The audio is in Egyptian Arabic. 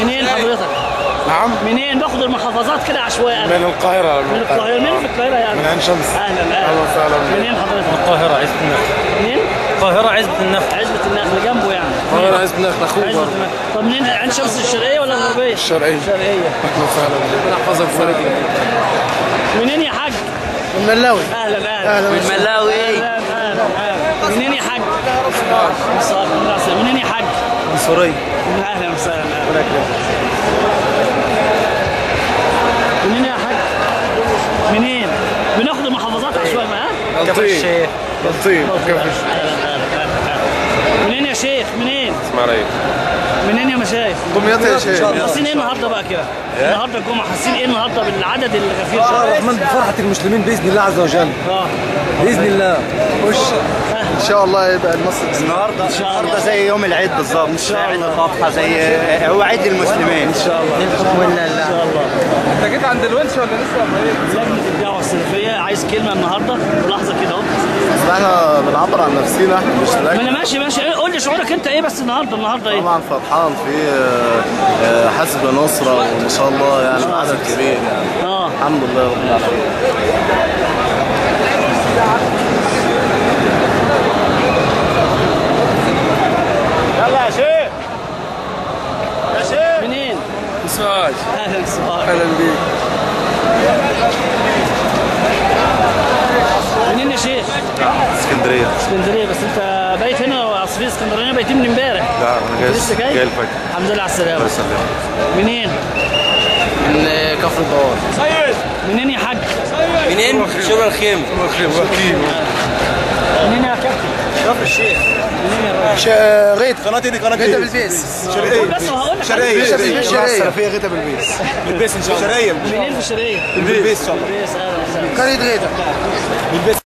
منين حضرتك؟ نعم منين باخد المحافظات كده عشوائي من القاهرة من القاهرة منين في القاهرة يعني؟ من عين شمس اهلا أهلا اهلا وسهلا بك. منين حضرتك؟ القاهرة عزبة النخل منين؟ القاهرة عزبة النخل عزبة النخل جنبه يعني القاهرة عزب نخل أخوه عزبة برضه النخل طب منين عين شمس الشرقية ولا الغربية؟ الشرقية الشرقية أهلا وسهلا بك. ربنا يحفظك ويبارك لك منين يا حاج؟ من ملاوي اهلا اهلا من ملاوي اهلا اهلا اهلا منين يا حاج؟ مصار منين يا حاج؟ من سوريا اهلا وسهلا أهلاً. منين يا حاج؟ منين؟ بناخد المحافظات عشوائي ها؟ كفر الشيخ بلطيم كيف أهلاً، أهلاً، أهلاً. منين يا شيخ؟ منين؟ اسماعيلية منين يا مشايخ؟ دمياط يا شيخ حاسين ايه النهارده بقى كده؟ النهارده الجمعه حاسين ايه النهارده بالعدد الغفير شاء ده؟ الرحمن بفرحة المسلمين بإذن الله عز وجل اه بإذن الله وش إن شاء الله يبقى النصر النهارده شاء الله. النهارده زي يوم العيد بالظبط ان شاء عيد الله. الفطحه زي هو عيد المسلمين ان شاء الله ان شاء الله أنت جيت عند الونش ولا لسه لجنه الدعوه السلفيه عايز كلمه النهارده بلحظه كده اهو احنا بنعبر عن نفسنا مش ما لكن انا ماشي ماشي إيه، قول لي شعورك انت ايه بس النهارده النهارده ايه؟ طبعا فرحان في آه، آه، حزب نصرة وما شاء الله يعني عدد كبير يعني اه الحمد لله رب العالمين يلا يا شيخ يا شيخ منين؟ مساج اهلا صباح أهلا بيك منين يا شيخ؟ اسكندرية اسكندريه بس انت بايت هنا واصلي اسكندرانيه بايتين من امبارح لا انا جاي لسه جاي؟ جاي الفجر الحمد لله على السلامه منين؟ من كفر الدوار منين يا حاج؟ منين؟ شبرا الخيمة منين يا كابتن؟ كفر الشيخ منين يا راجل؟ غيت قناه دي قناه غيتا بالبيس قول بس وهقول لك شرقية شرقية شرقية السلفية غيتا بالبيس بالبيس ان شاء الله شرقية منين في الشرقيه؟ بالبيس ان شاء الله البيس اهلا وسهلا قرية غيتا